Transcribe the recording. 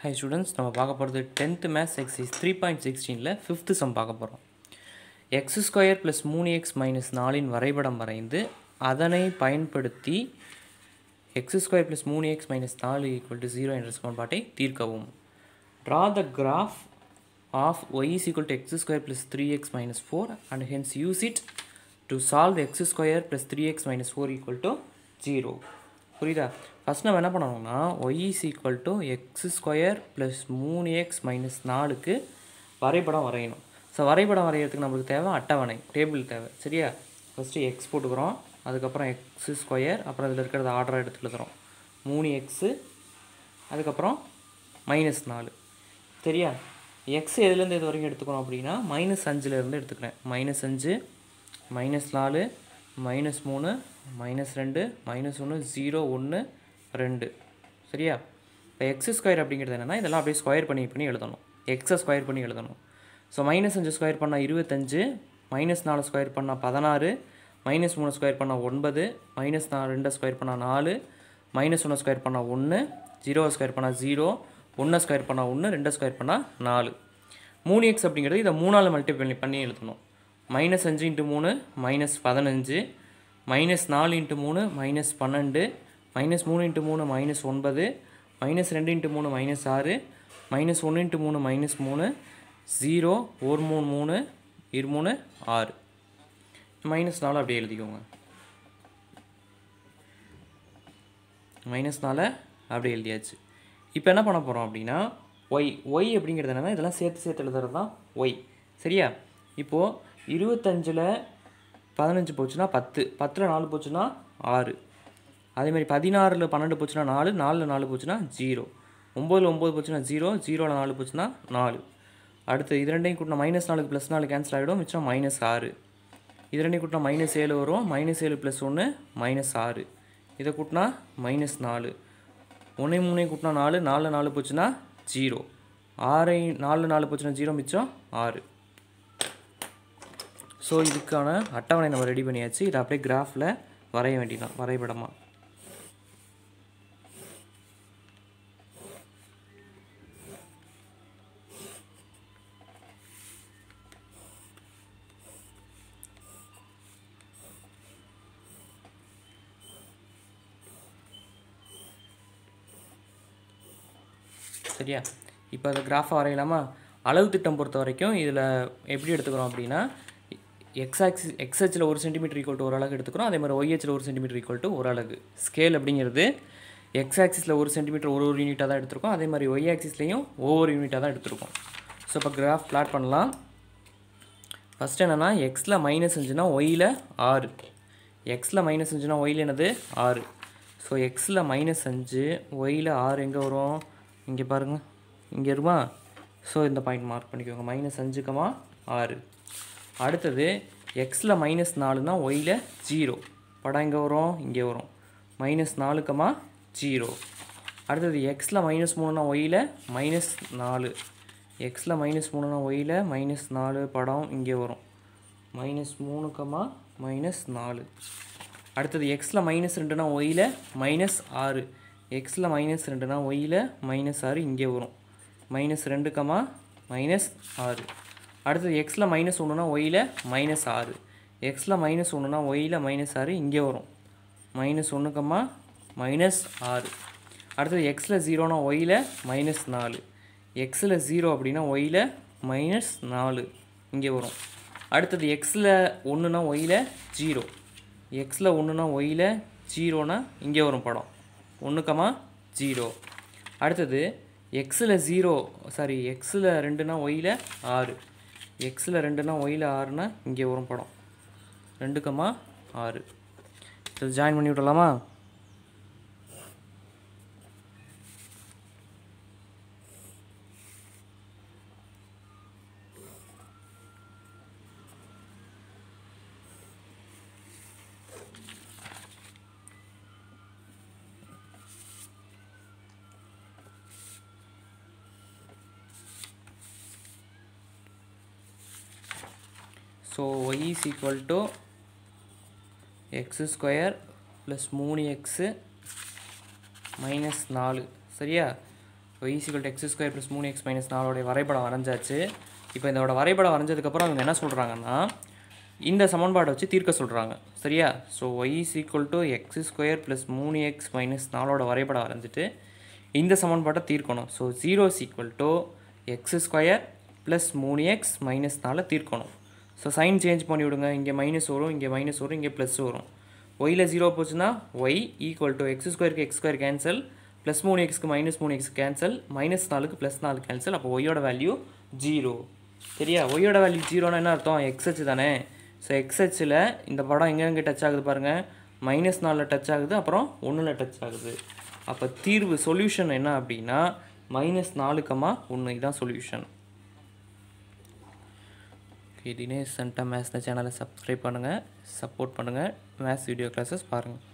high students நம்ம பார்க்க போகிறது tenth maths exercise three point சிக்ஸ்டீனில் ஃபிஃப்த்து சம் பார்க்க போகிறோம் எக்ஸ் ஸ்கொயர் ப்ளஸ் மூணு எக்ஸ் மைனஸ் நாலின் வரைபடம் வரைந்து அதனை பயன்படுத்தி எக்ஸ் ஸ்கொயர் ப்ளஸ் மூணு எக்ஸ் மைனஸ் நாலு ஈக்குவல் டு ஜீரோ என்ற சமன்பாட்டை தீர்க்கவும் draw the graph of y is equal to x square plus three x minus four and hence use it to solve x square plus three x minus four equal to zero புரியுதா first நம்ம என்ன பண்ணணும்னா y is equal to x square plus மூணு x minus நாலுக்கு வரைபடம் வரையணும் so வரைபடம் வரைகிறதுக்கு நம்மளுக்கு தேவை அட்டவணை டேபிள் தேவை சரியா ஃபஸ்ட்டு எக்ஸ் போட்டுக்கிறோம் அதுக்கப்புறம் எக்ஸ் ஸ்கொயர் அப்புறம் அதில் இருக்கிறத ஆர்டராக எடுத்து எழுதுகிறோம் மூணு எக்ஸு அதுக்கப்புறம் மைனஸ் நாலு சரியா எக்ஸ் எதுலேருந்து இது வரைக்கும் எடுத்துக்கிறோம் அப்படின்னா மைனஸ் அஞ்சுலேருந்து எடுத்துக்கிறேன் மைனஸ் அஞ்சு மைனஸ் நாலு மைனஸ் மூணு மைனஸ் ரெண்டு மைனஸ் ஒன்று ஜீரோ ஒன்று ரெண்டு சரியா இப்போ எக்ஸ் ஸ்கொயர் அப்படிங்கிறது என்னென்னா இதெல்லாம் அப்படியே ஸ்கொயர் பண்ணி பண்ணி எழுதணும் எக்ஸை ஸ்கொயர் பண்ணி எழுதணும் ஸோ மைனஸ் அஞ்சு ஸ்கொயர் பண்ணால் இருபத்தஞ்சு மைனஸ் நாலு ஸ்கொயர் பண்ணால் பதினாறு மைனஸ் மூணு ஸ்கொயர் பண்ணால் ஒன்பது மைனஸ் நாலு ரெண்டை ஸ்கொயர் பண்ணால் நாலு மைனஸ் ஒன்று ஸ்கொயர் பண்ணால் ஒன்று ஜீரோ ஸ்கொயர் பண்ணால் ஜீரோ ஒன்று ஸ்கொயர் பண்ணால் ஒன்று ரெண்டு ஸ்கொயர் பண்ணால் நாலு மூணு எக்ஸ் அப்படிங்கிறது இதை மூணால் மல்டிபிள் பண்ணி எழுதணும் மைனஸ் அஞ்சு இன்ட்டு மூணு மைனஸ் பதினஞ்சு மைனஸ் நாலு இன்ட்டு மூணு மைனஸ் பன்னெண்டு மைனஸ் மூணு இன்ட்டு மூணு மைனஸ் ஒன்பது மைனஸ் ரெண்டு இன்ட்டு மூணு மைனஸ் ஆறு மைனஸ் ஒன்று இன்ட்டு மூணு மைனஸ் மூணு ஜீரோ ஒரு மூணு மூணு இரு மூணு ஆறு மைனஸ் நாலு அப்படியே எழுதிக்கோங்க மைனஸ் நாலை அப்படியே எழுதியாச்சு இப்போ என்ன பண்ண போகிறோம் அப்படின்னா ஒய் ஒய் அப்படிங்கிறது என்னென்னா இதெல்லாம் சேர்த்து சேர்த்து எழுதுறது தான் ஒய் சரியா இப்போது இருபத்தஞ்சில் பதினஞ்சு போச்சுன்னா பத்து பத்தில் நாலு போச்சுன்னா ஆறு அதேமாதிரி பதினாறில் பன்னெண்டு போச்சுன்னா நாலு நாலில் நாலு போச்சுன்னா ஜீரோ ஒம்போதில் ஒம்பது போச்சுன்னா ஜீரோ ஜீரோவில் நாலு போச்சுன்னா நாலு அடுத்து இது ரெண்டையும் கூட்டினா மைனஸ் நாலுக்கு ப்ளஸ் நாலு கேன்சல் ஆகிடும் மிச்சம் மைனஸ் ஆறு இது ரெண்டையும் கூட்டினா மைனஸ் ஏழு வரும் மைனஸ் ஏழு ப்ளஸ் ஒன்று மைனஸ் ஆறு இதை கூட்டினா மைனஸ் நாலு ஒன்றே மூணையும் கூட்டினா நாலு நாலு நாலு போச்சுன்னா ஜீரோ ஆறை நாலு நாலு போச்சுன்னா ஜீரோ மிச்சம் ஆறு ஸோ இதுக்கான அட்டவணை நம்ம ரெடி பண்ணியாச்சு இதை அப்படியே கிராஃபில் வரைய வேண்டியதான் வரைபடமாக சரியா இப்போ அதை கிராஃபாக வரையலாமா அளவு திட்டம் பொறுத்த வரைக்கும் இதில் எப்படி எடுத்துக்கிறோம் அப்படின்னா எக்ஸ் ஆக்சிஸ் எக்ஸ் ஹெச்சில் ஒரு சென்டிமீட்டர் ஈக்குவல் டு ஒரு அழகு எடுத்துக்கிறோம் அதே மாதிரி ஒய் ஹெச்சில் ஒரு சென்டிமீட்டர் ஈக்குவல் டு ஒரு அழகு ஸ்கேல் அப்படிங்கிறது எக்ஸ் ஆக்சிஸில் ஒரு சென்டிமீட்டர் ஒரு ஒரு யூனிட்டாக தான் எடுத்திருக்கோம் அதே மாதிரி ஒய் ஆக்சிஸ்லேயும் ஒவ்வொரு யூனிட்டாக தான் எடுத்திருக்கோம் ஸோ இப்போ கிராஃப் பிளாட் பண்ணலாம் ஃபஸ்ட் என்னென்னா எக்ஸில் மைனஸ் அஞ்சுனா ஒயில் ஆறு எக்ஸில் மைனஸ் அஞ்சுனா ஒயில் என்னது ஆறு ஸோ எக்ஸில் மைனஸ் அஞ்சு ஒயில் ஆறு எங்கே வரும் இங்கே பாருங்கள் இங்கே இருமா ஸோ இந்த பாயிண்ட் மார்க் பண்ணிக்கோங்க மைனஸ் அஞ்சுக்கமா ஆறு அடுத்தது எக்ஸில் மைனஸ் நாலுனா ஒயில் ஜீரோ படம் எங்கே வரும் இங்கே வரும் மைனஸ் நாலுக்கமா ஜீரோ அடுத்தது எக்ஸில் மைனஸ் மூணுனா ஒயில் மைனஸ் நாலு எக்ஸில் மைனஸ் மூணுனா ஒயில் மைனஸ் நாலு படம் இங்கே வரும் மைனஸ் மூணுக்கமா மைனஸ் நாலு அடுத்தது எக்ஸில் மைனஸ் ரெண்டுனா ஒயில் மைனஸ் ஆறு எக்ஸில் மைனஸ் ரெண்டுனா ஒயில் மைனஸ் ஆறு இங்கே வரும் மைனஸ் ரெண்டுக்கமா மைனஸ் ஆறு அடுத்தது எக்ஸில் மைனஸ் ஒன்றுனா ஒயில் மைனஸ் ஆறு எக்ஸில் மைனஸ் ஒன்றுனா ஒயில் மைனஸ் ஆறு இங்கே வரும் மைனஸ் ஒன்றுக்கம்மா மைனஸ் ஆறு அடுத்தது எக்ஸில் ஜீரோனா ஒயில் மைனஸ் நாலு எக்ஸில் ஜீரோ அப்படின்னா ஒயில் மைனஸ் நாலு இங்கே வரும் அடுத்தது எக்ஸில் ஒன்றுனா ஒயில் ஜீரோ எக்ஸில் ஒன்றுனா ஒயில் ஜீரோனா இங்கே வரும் படம் ஒன்றுக்கமா ஜீரோ அடுத்தது எக்ஸில் ஜீரோ சாரி எக்ஸில் ரெண்டுனா ஒயில் ஆறு எக்ஸில் ரெண்டுனா ஒயில் ஆறுனா இங்கே வரும் படம் ரெண்டுக்கமா ஆறு ஸோ ஜாயின் பண்ணி விடலாமா so y is equal to x square plus மூணு எக்ஸு மைனஸ் நாலு சரியா y equal to x square plus மூணு எக்ஸ் மைனஸ் நாலோடைய வரைபடம் வரைஞ்சாச்சு இப்போ இதோட வரைபடம் வரைஞ்சதுக்கப்புறம் அவங்க என்ன சொல்கிறாங்கன்னா இந்த சமன்பாடை வச்சு தீர்க்க சொல்கிறாங்க சரியா so y is equal to x square plus மூணு எக்ஸ் மைனஸ் நாலோட வரைபடம் வரைஞ்சிட்டு இந்த சமன்பாட்டை தீர்க்கணும் so zero is equal to x square plus மூணு எக்ஸ் மைனஸ் நாலை தீர்க்கணும் ஸோ சைன் சேஞ்ச் பண்ணி விடுங்க இங்கே மைனஸ் வரும் இங்கே மைனஸ் வரும் இங்கே ப்ளஸ் வரும் ஒயில் ஜீரோ போச்சுன்னா ஒய் ஈக்குவல் டு எக்ஸ் ஸ்கொயருக்கு எக்ஸ் ஸ்கொயர் கேன்சல் ப்ளஸ் மூணு எக்ஸ்க்கு மைனஸ் மூணு எக்ஸ் கேன்சல் மைனஸ் நாலுக்கு ப்ளஸ் நாலு கேன்சல் அப்போ ஒய்யோட வேல்யூ ஜீரோ சரியா ஒய்யோட வேல்யூ ஜீரோனா என்ன அர்த்தம் எக்ஸ்ஹெச் தானே ஸோ எக்ஸ்ஹெச்சில் இந்த படம் எங்கெங்கே டச் ஆகுது பாருங்கள் மைனஸ் நாலில் டச் ஆகுது அப்புறம் ஒன்றில் டச் ஆகுது அப்போ தீர்வு சொல்யூஷன் என்ன அப்படின்னா மைனஸ் நாலுக்கமா ஒன்று இதுதான் சொல்யூஷன் ஓகே தினேஷ் சண்டா மேத்ஸ் சேனலை சப்ஸ்கிரைப் பண்ணுங்கள் சப்போர்ட் பண்ணுங்கள் மேத்ஸ் வீடியோ கிளாஸஸ் பாருங்கள்